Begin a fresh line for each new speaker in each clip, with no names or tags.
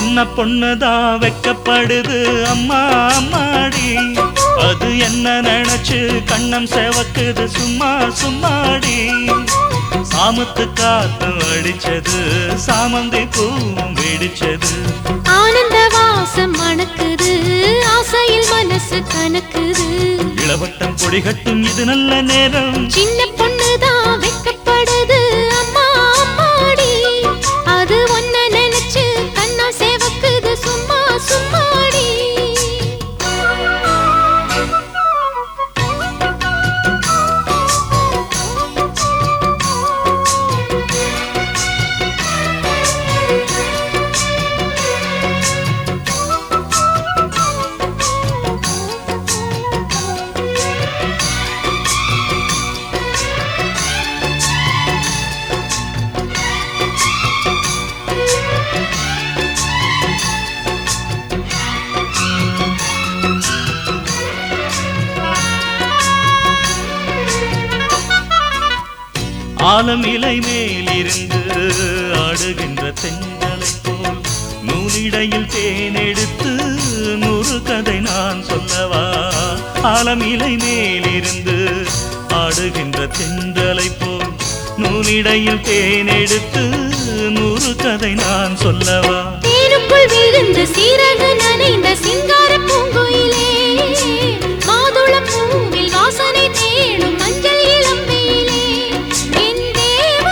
சின்ன பொண்ணுதான் வெக்கப்படுது அம்மா அம்மாடி அது என்ன நினைச்சு கண்ணம் செவக்குது சும்மா சும்மாடி சாமத்து காத்து அடிச்சது சாமந்தி பூவும் வெடிச்சது
ஆனந்த வாசம் மணக்குது ஆசையில் மனசு கணக்குது
இளவட்டம் கொடிகட்டும் இது நல்ல நேரம்
சின்ன பொண்ணுதான் வெக்கப்படுது அம்மா அம்மாடி அது ஒன்ன நினைச்சு கண்ணா சேவக்குது சும்மா சும்மாடி
ஆலம் இலை மேலிருந்து ஆடுகின்ற தென்றலை போல் நூலிடையில் தேனெடுத்து நூறு கதை நான் சொல்லவா ஆலம் இலை மேலிருந்து ஆடுகின்ற தென்றலை போல் நூலிடையில் தேனெடுத்து நூறு கதை நான் சொல்லவா
தேனுக்குள் விழுந்த சீரக நனைந்த சிங்கார பூங்குயிலே மாதுளம் பூவில் வாசனை தேடும் மஞ்சள் இளம்பெயிலே என் தேவா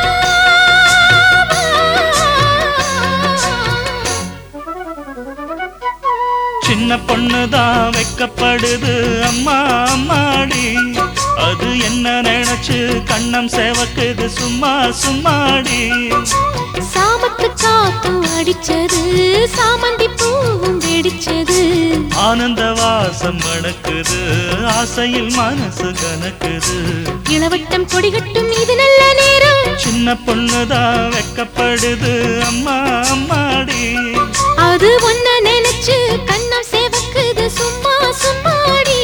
சின்ன பொண்ணுதான் வெக்கப்படுது அம்மா அம்மாடி அது என்ன நினைச்சு கண்ணம் செவக்குது சும்மா சும்மாடி
சாமத்து காத்தும் அடிச்சது சாமந்தி பூவும் வெடிச்சது
ஆனந்த வாசம் மணக்குது ஆசையில் மனசு கணக்குது
இளவட்டம் கொடிகட்டும் இது நல்ல நேரம்
சின்ன பொண்ணுதான் வெக்கப்படுது அம்மா அம்மாடி
அது ஒன்ன நினைச்சு கண்ணம் சேவக்குது சும்மா சும்மாடி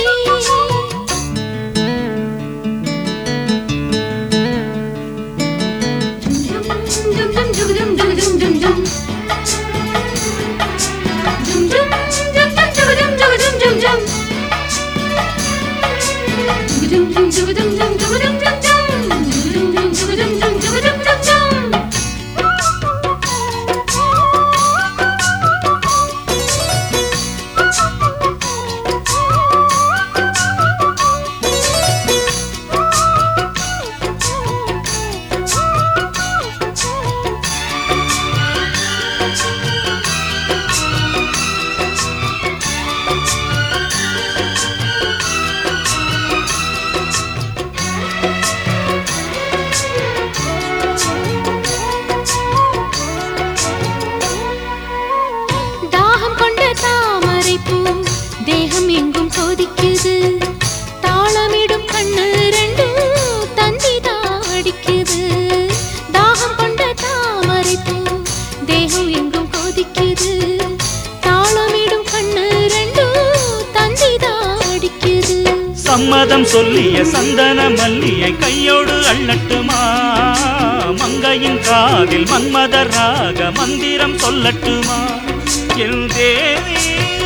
தாகம் கொண்ட தாமரை பூ தேகம் எங்கும் கொதிக்குது தாளமிடும் கண்ணு ரெண்டும் தந்தி அடிக்குது தாகம் கொண்ட தாமரை பூ தேகம் எங்கும் கொதிக்குது தாளமிடும் கண்ணு ரெண்டும் தந்தி அடிக்குது
சம்மதம் சொல்லிய சந்தன மல்லியை கையோடு அள்ளட்டுமா மங்கையின் காதில் மன்மதராக மந்திரம் சொல்லட்டுமா என் தேவி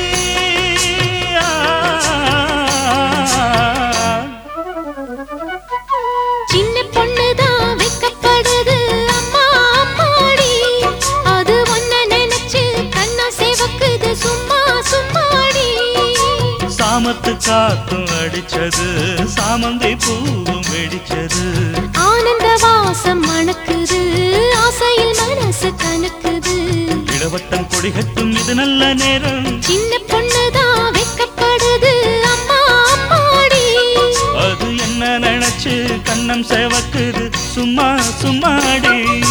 சின்ன பொண்ணுதான் வெக்கப்படுது அம்மா அம்மாடி அது ஒன்ன நினைச்சு கண்ணா சேவக்குது சும்மா சும்மாடி
சாமத்து காத்தும் அடிச்சது சாமந்தி பூவும் வெடிச்சது
ஆனந்த வாசம் மணக்குது ஆசையில் மனசு கணக்குது
இளவட்டம் கொடிகட்டும் இது நல்ல நேரம்
சின்ன பொண்ணுதான் வெக்கப்படுது அம்மா அம்மாடி
அது என்ன நினைச்சு கண்ணம் செவக்குது சும்மா சும்மாடி